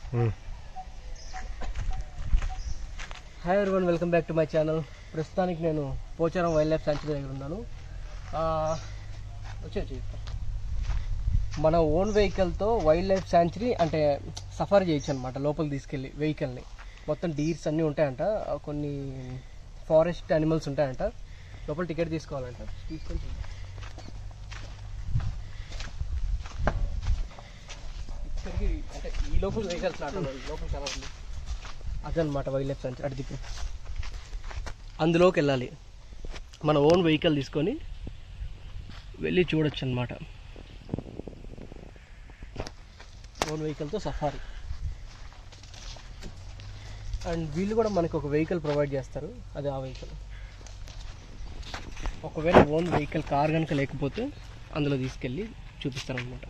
Hi everyone welcome back to my channel ప్రస్తుతానికి నేను Pocharam wildlife sanctuary దగ్గర ఉన్నాను ఆ, వచ్చి వచ్చి చెప్తా. మన ఓన్ వెహికల్తో వైల్డ్ లైఫ్ సాంచురీ అంటే సఫర్ చేయొచ్చు అనమాట లోపలికి తీసుకెళ్ళి వెహికల్ని మొత్తం డీర్స్ అన్నీ ఉంటాయంట ఆ, కొన్ని ఫారెస్ట్ యానిమల్స్ ఉంటాయంట లోపల టికెట్ తీసుకోవాలంట తీసుకొని చూద్దాం. ఇక్కడికి అంటే ఈ లోపల వెహికల్స్ నాట్ లోపల చాలా ఉంది అదనమాట వైల్డ్ లైఫ్ సెంచర్ అడిగి అందులోకి వెళ్ళాలి మన ఓన్ వెహికల్ తీసుకొని వెళ్ళి చూడొచ్చు అనమాట ఓన్ వెహికల్తో సఫారీ అండ్ వీళ్ళు కూడా మనకి ఒక వెహికల్ ప్రొవైడ్ చేస్తారు అది ఆ వెహికల్ ఒకవేళ ఓన్ వెహికల్ కార్ కనుక లేకపోతే అందులో తీసుకెళ్ళి చూపిస్తారనమాట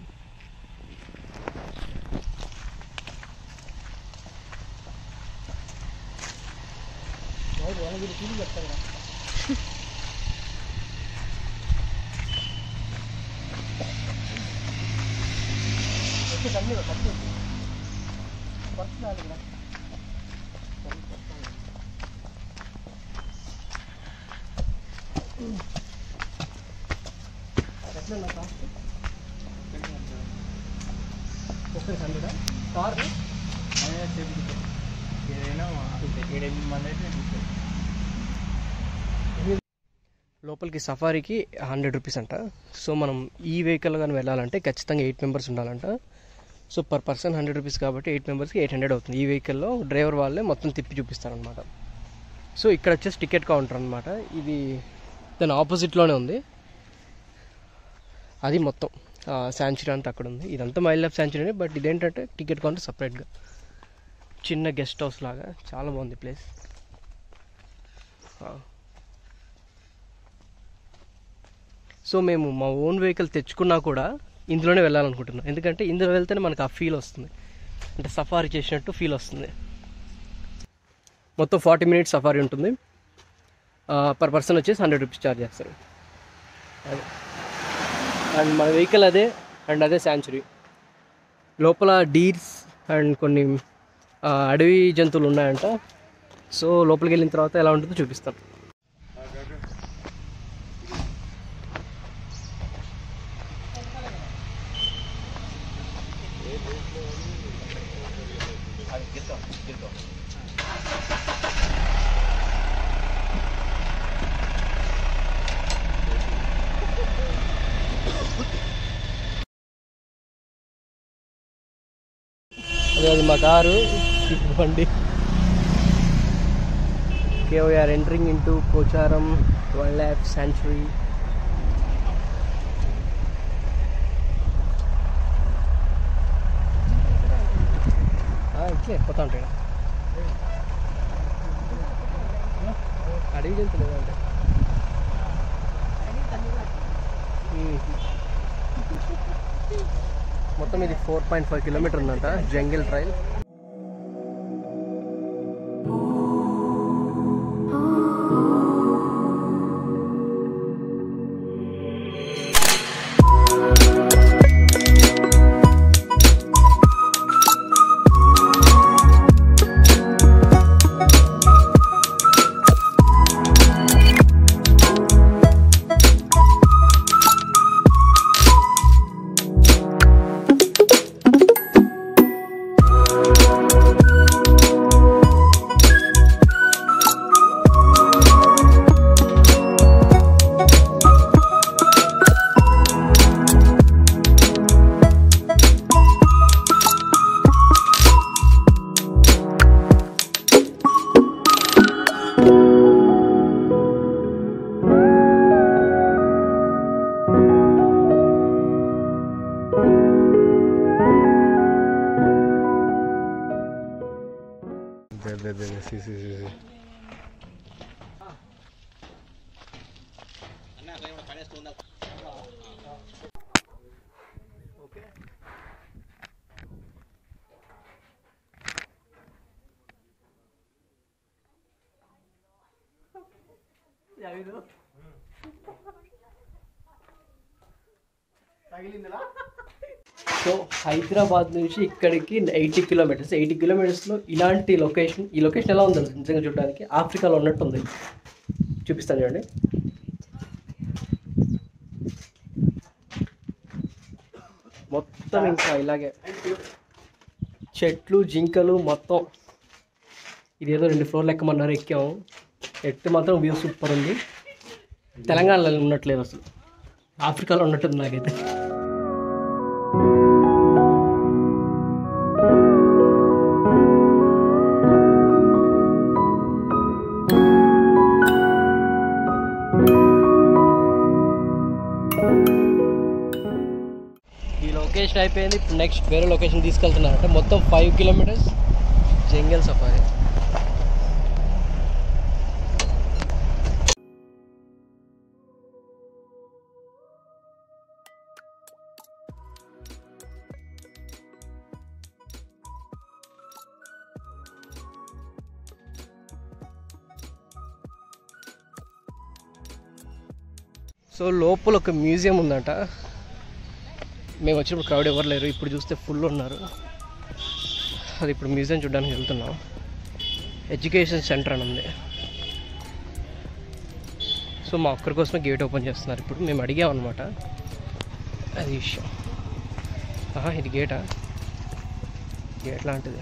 ఒకరికి హండ్రెడా కార్ ఏదైనా ఏడెనిమిది మంది అయితే తీసుకెళ్ళి లోపలికి సఫారీకి హండ్రెడ్ రూపీస్ అంట సో మనం ఈ వెహికల్ కానీ వెళ్ళాలంటే ఖచ్చితంగా ఎయిట్ మెంబర్స్ ఉండాలంట so per person hundred rupees కాబట్టి ఎయిట్ మెంబర్స్కి ఎయిట్ హండ్రెడ్ అవుతుంది ఈ వెహికల్లో డ్రైవర్ వాళ్ళే మొత్తం తిప్పి చూపిస్తారనమాట సో ఇక్కడ వచ్చేసి టికెట్ కౌంటర్ అనమాట ఇది దాని ఆపోజిట్లోనే ఉంది అది మొత్తం శాంచురీ అంతా అక్కడ ఉంది ఇదంతా వైల్డ్ లైఫ్ శాంచురీ బట్ ఇదేంటంటే టికెట్ కౌంటర్ సపరేట్గా చిన్న గెస్ట్ హౌస్ లాగా చాలా బాగుంది ప్లేస్ సో మేము మా ఓన్ వెహికల్ తెచ్చుకున్నా కూడా ఇందులోనే వెళ్ళాలనుకుంటున్నాం ఎందుకంటే ఇందులో వెళ్తేనే మనకు ఆ ఫీల్ వస్తుంది అంటే సఫారీ చేసినట్టు ఫీల్ వస్తుంది మొత్తం ఫార్టీ మినిట్స్ సఫారీ ఉంటుంది పర్ పర్సన్ వచ్చేసి హండ్రెడ్ రూపీస్ ఛార్జ్ చేస్తారు అదే అండ్ మన వెహికల్ అదే అండ్ అదే శాంచురీ లోపల డీర్స్ అండ్ కొన్ని ఆ, అడవి జంతువులు ఉన్నాయంట సో లోపలికి వెళ్ళిన తర్వాత ఎలా ఉంటుందో చూపిస్తాను అదే అది మా కారు ఇది బండి okay we're entering into Pocharam wildlife sanctuary ఇట్లే పోతా ఉంటాయి అడవి జంతువులు అంటే మొత్తం ఇది ఫోర్ పాయింట్ ఫైవ్ కిలోమీటర్ ఉందంట jungle trail Ve, ve, ve, ve, sí, sí, sí, sí. So so Hyderabad నుంచి ఇక్కడికి ఎయిటీ కిలోమీటర్స్ ఎయిటీ కిలోమీటర్స్లో ఇలాంటి లొకేషన్ ఈ లొకేషన్ ఎలా ఉందో నిజంగా చూడడానికి ఆఫ్రికాలో ఉన్నట్టు ఉంది చూపిస్తాను చూడండి మొత్తం ఇంకా ఇలాగే చెట్లు జింకలు మొత్తం ఇదేదో రెండు ఫ్లోర్లు ఎక్కమన్నారు ఎక్కాము ఎట్టు మాత్రం వ్యూ సూపర్ ఉంది తెలంగాణలో ఉన్నట్లేదు అసలు ఆఫ్రికాలో ఉన్నట్టుంది నాకైతే ఈ లొకేషన్ అయిపోయింది ఇప్పుడు నెక్స్ట్ వేరే లొకేషన్ తీసుకెళ్తున్నారంటే మొత్తం five kilometres jungle safari so లోపల ఒక మ్యూజియం ఉందంట మేము వచ్చినప్పుడు క్రౌడ్ ఎవరు లేరు ఇప్పుడు చూస్తే ఫుల్ ఉన్నారు అది ఇప్పుడు మ్యూజియం చూడడానికి వెళ్తున్నాం ఎడ్యుకేషన్ సెంటర్ అని ఉంది సో మా ఒక్కరి కోసమే గేట్ ఓపెన్ చేస్తున్నారు ఇప్పుడు మేము అడిగాం అనమాట అది విషయం ఆహా, ఇది గేటా గేట్ లాంటిది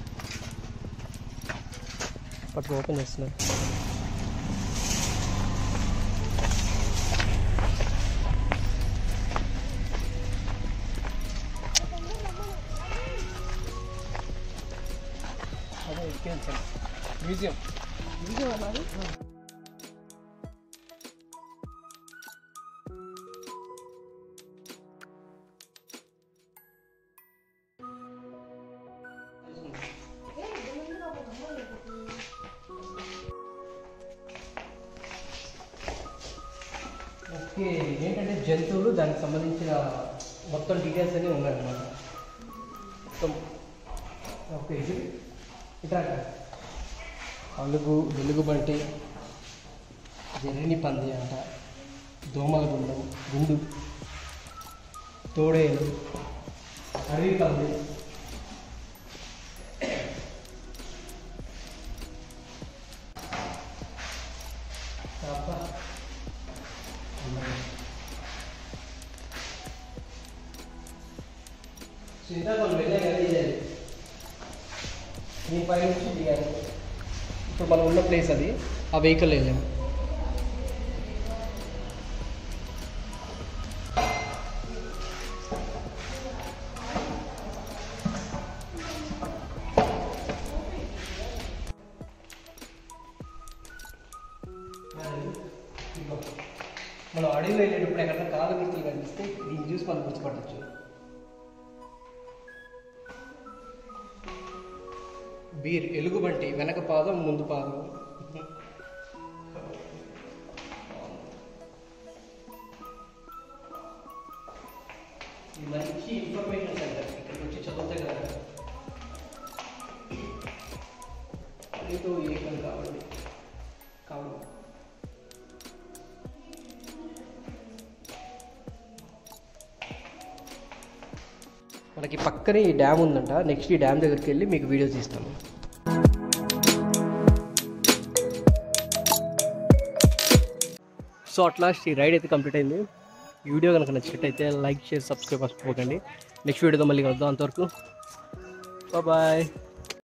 పట్టు ఓపెన్ చేస్తున్నారు అదే ఎడ్యుకేషన్ సెంటర్ మ్యూజియం మ్యూజియం అన్నారు ఓకే ఏంటంటే జంతువులు దానికి సంబంధించిన మొత్తం డీటెయిల్స్ అన్నీ ఉన్నాయన్నమాట మొత్తం ఓకే ఇది ఇట్రా అలుగు వెలుగుబంటి జర్రిని పంది అంట దోమల గుండం గుండు తోడేలు అడవి పంది చాప శ్రీకాకుళం వెళ్ళాం కదా ఇదే మీ పై నుంచి దిగాను ఇప్పుడు మనం ఉన్న ప్లేస్ అది ఆ వెహికల్ వెళ్ళాము మనం అడవిలో వెళ్ళేటప్పుడు ఎక్కడ కాలు గుర్తులు కనిపిస్తే దీన్ని చూసి మనం గుర్తుపట్టచ్చు బీర్ ఎలుగుబంటి వెనక పాదం ముందు పాదం ఇది మంచి ఇన్ఫర్మేషన్ సెంటర్ ఇక్కడికి వచ్చి చదివితే కదా మీతో ఏకం కావండి కావాలి మనకి పక్కనే ఈ డ్యామ్ ఉందంట నెక్స్ట్ ఈ డ్యామ్ దగ్గరికి వెళ్ళి మీకు వీడియోస్ ఇస్తాను సో అట్లా ఈ రైడ్ అయితే కంప్లీట్ అయింది ఈ వీడియో కనుక నచ్చినట్టయితే లైక్ షేర్ సబ్స్క్రైబ్ మర్చిపోకండి నెక్స్ట్ వీడియోతో మళ్ళీ కలుద్దాం అంతవరకు బాయ్